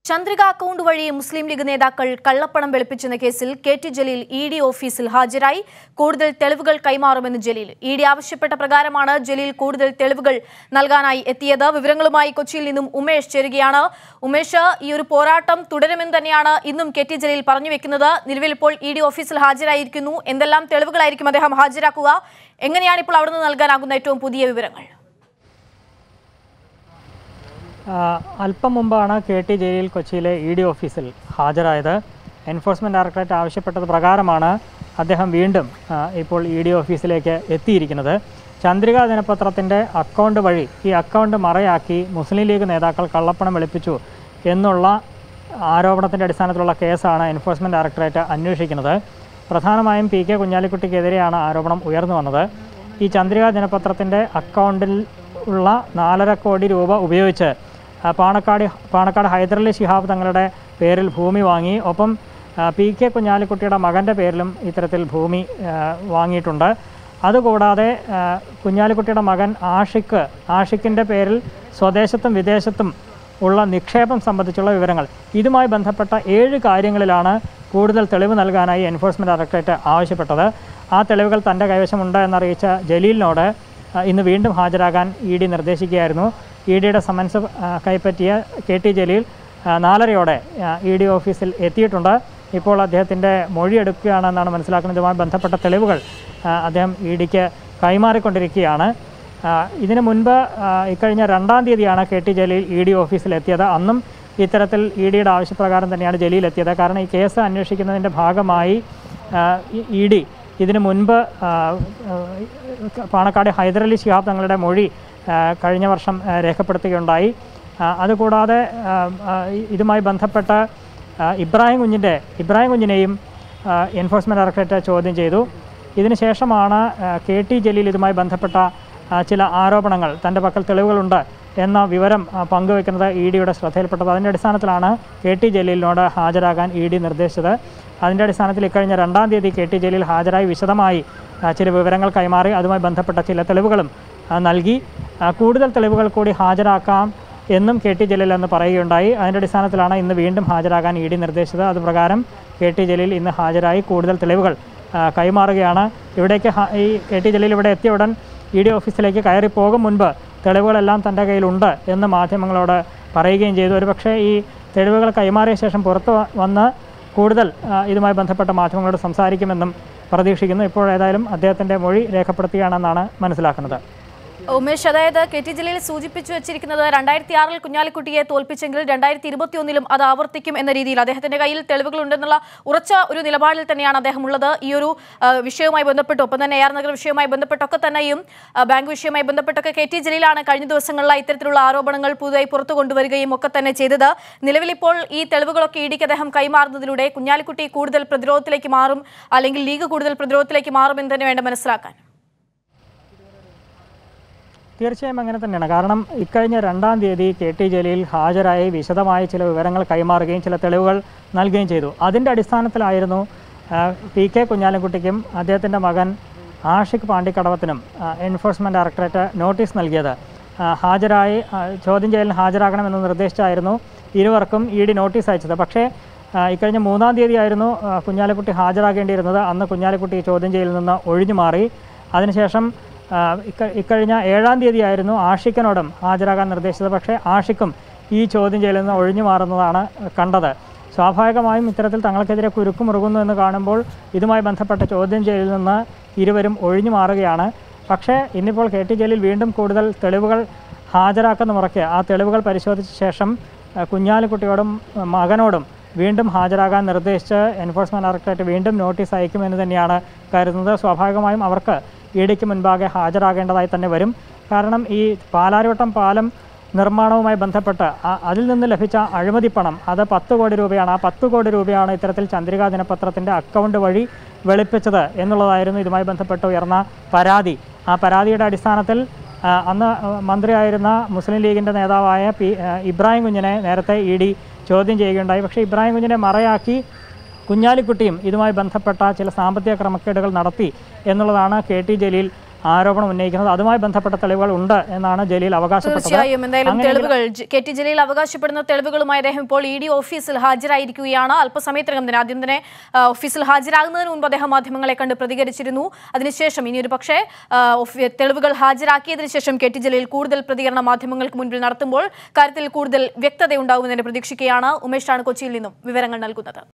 Chandrika account വഴി മുസ്ലിം league നേതാക്കൾ കള്ളപ്പണം വെളുപ്പിച്ചെന്ന കേസിൽ K T Jaleel E D ഓഫീസിൽ ഹാജരായി കൂടുതൽ തെളിവുകൾ കൈമാറുമെന്ന് ജലീൽ ഇ ഡി ആവശ്യപ്പെട്ട പ്രകാരമാണ് ജലീൽ കൂടുതൽ തെളിവുകൾ നൽകാനായി എത്തിയത് വിവരങ്ങളുമായി കൊച്ചിയിൽ നിന്നും ഉമേഷ് ചേരുകയാണ് ഉമേഷ് ഈ ഒരു പോരാട്ടം തുടരുമെന്ന് തന്നെയാണ് ഇന്നും കെ ടി ജലീൽ പറഞ്ഞു വെക്കുന്നത് നിലവിൽ ഇപ്പോൾ ഇ ഡി ഓഫീസിൽ ഹാജരായിരിക്കുന്നു എന്തെല്ലാം തെളിവുകളായിരിക്കും അദ്ദേഹം ഹാജരാക്കുക എങ്ങനെയാണ് ഇപ്പോൾ അവിടെ നിന്ന് നൽകാനാകുന്ന ഏറ്റവും പുതിയ വിവരങ്ങൾ ആ, അല്പം മുമ്പാണ് കെ ടി ജലീൽ കൊച്ചിയിലെ ഇ ഡി ഓഫീസിൽ ഹാജരായത് എൻഫോഴ്സ്മെൻറ്റ് ഡയറക്ടറേറ്റ് ആവശ്യപ്പെട്ടത് പ്രകാരമാണ് അദ്ദേഹം വീണ്ടും ആ, ഇപ്പോൾ ഇ ഡി ഓഫീസിലേക്ക് എത്തിയിരിക്കുന്നത് ചന്ദ്രിക ദിനപത്രത്തിൻ്റെ അക്കൗണ്ട് വഴി ഈ അക്കൗണ്ട് മറയാക്കി മുസ്ലിം ലീഗ് നേതാക്കൾ കള്ളപ്പണം വെളുപ്പിച്ചു എന്നുള്ള ആരോപണത്തിൻ്റെ അടിസ്ഥാനത്തിലുള്ള കേസാണ് എൻഫോഴ്സ്മെൻറ്റ് ഡയറക്ടറേറ്റ് അന്വേഷിക്കുന്നത് പ്രധാനമായും പി കെ കുഞ്ഞാലിക്കുട്ടിക്കെതിരെയാണ് ആരോപണം ഉയർന്നു വന്നത് ഈ ചന്ദ്രിക ദിനപത്രത്തിൻ്റെ അക്കൗണ്ടിൽ ഉള്ള നാലര കോടി രൂപ ഉപയോഗിച്ച് ആ, പാണക്കാട് പാണക്കാട് ഹൈദരലി ശിഹാബ് തങ്ങളുടെ പേരിൽ ഭൂമി വാങ്ങി ഒപ്പം ആ, പി കെ കുഞ്ഞാലിക്കുട്ടിയുടെ മകൻ്റെ പേരിലും ഇത്തരത്തിൽ ഭൂമി ആ, വാങ്ങിയിട്ടുണ്ട് അതുകൂടാതെ ആ, കുഞ്ഞാലിക്കുട്ടിയുടെ മകൻ ആഷിക്ക് ആഷിക്കിൻ്റെ പേരിൽ സ്വദേശത്തും വിദേശത്തും ഉള്ള നിക്ഷേപം സംബന്ധിച്ചുള്ള വിവരങ്ങൾ ഇതുമായി ബന്ധപ്പെട്ട ഏഴ് കാര്യങ്ങളിലാണ് കൂടുതൽ തെളിവ് നൽകാനായി എൻഫോഴ്സ്മെൻറ്റ് ഡയറക്ടറേറ്റ് ആവശ്യപ്പെട്ടത് ആ തെളിവുകൾ തൻ്റെ കൈവശമുണ്ട് എന്നറിയിച്ച ജലീലിനോട് ആ, ഇന്ന് വീണ്ടും ഹാജരാകാൻ ഇ ഡി നിർദ്ദേശിക്കുകയായിരുന്നു ഇ ഡിയുടെ സമൻസ് ആ, കൈപ്പറ്റിയ കെ ടി ജലീൽ ആ, നാലരയോടെ ഇ ഡി ഓഫീസിൽ എത്തിയിട്ടുണ്ട് ഇപ്പോൾ അദ്ദേഹത്തിൻ്റെ മൊഴിയെടുക്കുകയാണെന്നാണ് മനസ്സിലാക്കുന്നത് ഇതുമായി ബന്ധപ്പെട്ട തെളിവുകൾ ആ, അദ്ദേഹം ഇ ഡിക്ക് കൈമാറിക്കൊണ്ടിരിക്കുകയാണ് ആ, ഇതിനു മുൻപ് ആ, ഇക്കഴിഞ്ഞ രണ്ടാം തീയതിയാണ് K T Jaleel E D ഓഫീസിൽ എത്തിയത് അന്നും ഇത്തരത്തിൽ ഇ ഡിയുടെ ആവശ്യപ്രകാരം തന്നെയാണ് ജലീൽ എത്തിയത് കാരണം ഈ കേസ് അന്വേഷിക്കുന്നതിൻ്റെ ഭാഗമായി ഇ ഡി ഇതിനു മുൻപ് ആ, ആ, പാണക്കാട് ഹൈദരലി ശിഹാബ് തങ്ങളുടെ മൊഴി ആ, കഴിഞ്ഞ വർഷം ആ, രേഖപ്പെടുത്തുകയുണ്ടായി ആ, അതുകൂടാതെ ആ, ആ, ഇതുമായി ബന്ധപ്പെട്ട ആ, ഇബ്രാഹിം കുഞ്ഞിൻ്റെ ഇബ്രാഹിം കുഞ്ഞിനെയും എൻഫോഴ്സ്മെൻറ്റ് ഡയറക്ടറേറ്റ് ചോദ്യം ചെയ്തു ഇതിനുശേഷമാണ് ആ, കെ ടി ജലീൽ ഇതുമായി ബന്ധപ്പെട്ട ആ, ചില ആരോപണങ്ങൾ തൻ്റെ പക്കൽ തെളിവുകളുണ്ട് എന്ന വിവരം ആ, പങ്കുവെക്കുന്നത് ഇ ഡിയുടെ ശ്രദ്ധയിൽപ്പെട്ടത് അതിൻ്റെ അടിസ്ഥാനത്തിലാണ് കെ ടി ജലീലിനോട് ഹാജരാകാൻ ഇ ഡി നിർദ്ദേശിച്ചത് അതിൻ്റെ അടിസ്ഥാനത്തിൽ ഇക്കഴിഞ്ഞ രണ്ടാം തീയതി കെ ടി ജലീൽ ഹാജരായി വിശദമായി ആ, ചില വിവരങ്ങൾ കൈമാറി അതുമായി ബന്ധപ്പെട്ട ചില തെളിവുകളും ആ, നൽകി ആ, കൂടുതൽ തെളിവുകൾ കൂടി ഹാജരാക്കാം എന്നും കെ ടി ജലീൽ എന്ന് പറയുകയുണ്ടായി അതിൻ്റെ അടിസ്ഥാനത്തിലാണ് ഇന്ന് വീണ്ടും ഹാജരാകാൻ ഇ ഡി നിർദ്ദേശിച്ചത് അതുപ്രകാരം കെ ടി ജലീൽ ഇന്ന് ഹാജരായി കൂടുതൽ തെളിവുകൾ ആ, കൈമാറുകയാണ് ഇവിടേക്ക് ഹ- ഈ കെ ടി ജലീൽ ഇവിടെ എത്തിയ ഉടൻ ഇ ഡി ഓഫീസിലേക്ക് കയറി പോകും മുൻപ് തെളിവുകളെല്ലാം തൻ്റെ കയ്യിലുണ്ട് എന്ന് മാധ്യമങ്ങളോട് പറയുകയും ചെയ്തു ഒരുപക്ഷേ ഈ തെളിവുകൾ കൈമാറിയ ശേഷം പുറത്ത് വ- വന്ന് കൂടുതൽ ആ, ഇതുമായി ബന്ധപ്പെട്ട മാധ്യമങ്ങളോട് സംസാരിക്കുമെന്നും പ്രതീക്ഷിക്കുന്നു ഇപ്പോൾ ഏതായാലും അദ്ദേഹത്തിൻ്റെ മൊഴി രേഖപ്പെടുത്തുകയാണെന്നാണ് മനസ്സിലാക്കുന്നത് ഉമേഷ് അതായത് കെ ടി ജലീൽ സൂചിപ്പിച്ചു വെച്ചിരിക്കുന്നത് രണ്ടായിരത്തി ആറിൽ കുഞ്ഞാലിക്കുട്ടിയെ തോൽപ്പിച്ചെങ്കിൽ രണ്ടായിരത്തി ഇരുപത്തി ഒന്നിലും അത് ആവർത്തിക്കും എന്ന രീതിയിൽ അദ്ദേഹത്തിന്റെ കയ്യിൽ തെളിവുകൾ ഉണ്ടെന്നുള്ള ഉറച്ച ഒരു നിലപാടിൽ തന്നെയാണ് അദ്ദേഹം ഉള്ളത് ഈ ഒരു ആ, വിഷയവുമായി ബന്ധപ്പെട്ട് ഒപ്പം തന്നെ എ ആർ നഗർ വിഷയവുമായി ബന്ധപ്പെട്ടൊക്കെ തന്നെയും ആ, ബാങ്ക് വിഷയവുമായി ബന്ധപ്പെട്ടൊക്കെ കെ ടി ജലീലാണ് കഴിഞ്ഞ ദിവസങ്ങളിലായി ഇത്തരത്തിലുള്ള ആരോപണങ്ങൾ പുതുതായി പുറത്തു കൊണ്ടുവരികയും ഒക്കെ തന്നെ ചെയ്തത് നിലവിൽ ഇപ്പോൾ ഈ തെളിവുകളൊക്കെ ഇടിക്ക് അദ്ദേഹം കൈമാറുന്നതിലൂടെ കുഞ്ഞാലിക്കുട്ടി കൂടുതൽ പ്രതിരോധത്തിലേക്ക് മാറും അല്ലെങ്കിൽ ലീഗ് കൂടുതൽ പ്രതിരോധത്തിലേക്ക് മാറുമെന്ന് തന്നെ വേണ്ട മനസ്സിലാക്കാൻ തീർച്ചയായും അങ്ങനെ തന്നെയാണ് കാരണം ഇക്കഴിഞ്ഞ രണ്ടാം തീയതി കെ ടി ജലീൽ ഹാജരായി വിശദമായി ചില വിവരങ്ങൾ കൈമാറുകയും ചില തെളിവുകൾ നൽകുകയും ചെയ്തു അതിൻ്റെ അടിസ്ഥാനത്തിലായിരുന്നു ആ, പി കെ കുഞ്ഞാലിക്കുട്ടിക്കും അദ്ദേഹത്തിൻ്റെ മകൻ ആഷിഖ് പാണ്ടിക്കടവത്തിനും ആ, എൻഫോഴ്സ്മെൻറ്റ് ഡയറക്ടറേറ്റ് നോട്ടീസ് നൽകിയത് ആ, ഹാജരായി ആ, ചോദ്യം ചെയ്യലിന് ഹാജരാകണമെന്ന് നിർദ്ദേശിച്ചായിരുന്നു ഇരുവർക്കും ഇ ഡി നോട്ടീസ് അയച്ചത് പക്ഷേ ആ, ഇക്കഴിഞ്ഞ മൂന്നാം തീയതിയായിരുന്നു ആ, കുഞ്ഞാലിക്കുട്ടി ഹാജരാകേണ്ടിയിരുന്നത് അന്ന് കുഞ്ഞാലിക്കുട്ടി ചോദ്യം ചെയ്യലിൽ നിന്ന് ഒഴിഞ്ഞു മാറി അതിനുശേഷം ആ, ഇക്ക- ഇക്കഴിഞ്ഞ ഏഴാം തീയതിയായിരുന്നു ആഷിഖിനോടും ഹാജരാകാൻ നിർദ്ദേശിച്ചത് പക്ഷേ ആഷിഖും ഈ ചോദ്യം ചെയ്യലിൽ നിന്ന് ഒഴിഞ്ഞു മാറുന്നതാണ് കണ്ടത് സ്വാഭാവികമായും ഇത്തരത്തിൽ തങ്ങൾക്കെതിരെ കുരുക്ക് മുറുകുന്നു എന്ന് കാണുമ്പോൾ ഇതുമായി ബന്ധപ്പെട്ട ചോദ്യം ചെയ്യലിൽ നിന്ന് ഇരുവരും ഒഴിഞ്ഞു മാറുകയാണ് പക്ഷേ ഇന്നിപ്പോൾ കെ ടി ജലീൽ വീണ്ടും കൂടുതൽ തെളിവുകൾ ഹാജരാക്കുന്ന മുറയ്ക്ക് ആ തെളിവുകൾ പരിശോധിച്ച ശേഷം ആ, കുഞ്ഞാലിക്കുട്ടിയോടും ആ, മകനോടും വീണ്ടും ഹാജരാകാൻ നിർദ്ദേശിച്ച് എൻഫോഴ്സ്മെൻറ്റ് ഡയറക്ടറേറ്റ് വീണ്ടും നോട്ടീസ് അയക്കുമെന്ന് തന്നെയാണ് കരുതുന്നത് സ്വാഭാവികമായും അവർക്ക് ഇ ഡിക്ക് മുൻപാകെ ഹാജരാകേണ്ടതായി തന്നെ വരും കാരണം ഈ പാലാരിവട്ടം പാലം നിർമ്മാണവുമായി ബന്ധപ്പെട്ട് ആ- അതിൽ നിന്ന് ലഭിച്ച അഴിമതി പണം അത് പത്ത് കോടി രൂപയാണ് ആ പത്ത് കോടി രൂപയാണ് ഇത്തരത്തിൽ ചന്ദ്രികാ ദിനപത്രത്തിൻ്റെ അക്കൗണ്ട് വഴി വെളുപ്പിച്ചത് എന്നുള്ളതായിരുന്നു ഇതുമായി ബന്ധപ്പെട്ട് ഉയർന്ന പരാതി ആ പരാതിയുടെ അടിസ്ഥാനത്തിൽ ആ, അന്ന് മന്ത്രിയായിരുന്ന മുസ്ലിം ലീഗിൻ്റെ നേതാവായ പി ആ, ഇബ്രാഹിം കുഞ്ഞിനെ നേരത്തെ ഇ ഡി ചോദ്യം ചെയ്യുകയുണ്ടായി പക്ഷേ ഇബ്രാഹിം കുഞ്ഞിനെ മറയാക്കി കുഞ്ഞാലിക്കുട്ടിയും ഇതുമായി ബന്ധപ്പെട്ട ചില സാമ്പത്തിക ക്രമക്കേടുകൾ നടത്തി എന്നുള്ളതാണ് കെ ടി ജലീൽ ആരോപണം ഉന്നയിക്കുന്നത് അതുമായി ബന്ധപ്പെട്ട തെളിവുകൾ ഉണ്ട് എന്നാണ് ജലീൽ അവകാശപ്പെട്ടത് തീർച്ചയായും എന്തായാലും അങ്ങനെ തെളിവുകൾ ജ- കെ ടി ജലീൽ അവകാശപ്പെടുന്ന തെളിവുകളുമായി അദ്ദേഹം ഇപ്പോൾ ഇ ഡി ഓഫീസിൽ ഹാജരായിരിക്കുകയാണ് അല്പസമയത്തിനകം തന്നെ ആദ്യം തന്നെ ആ, ഓഫീസിൽ ഹാജരാകുന്നതിന് മുൻപ് അദ്ദേഹം മാധ്യമങ്ങളെ കണ്ട് പ്രതികരിച്ചിരുന്നു അതിനുശേഷം ഇനി ഒരു പക്ഷേ ആ, ഓഫി- തെളിവുകൾ ഹാജരാക്കിയതിനു ശേഷം കെ ടി ജലീൽ കൂടുതൽ പ്രതികരണം മാധ്യമങ്ങൾക്ക് മുൻപിൽ നടത്തുമ്പോൾ കാര്യത്തിൽ കൂടുതൽ വ്യക്തത ഉണ്ടാകുമെന്ന് പ്രതീക്ഷിക്കുകയാണ് ഉമേഷാണ് കൊച്ചിയിൽ നിന്നും വിവരങ്ങൾ നൽകുന്നത്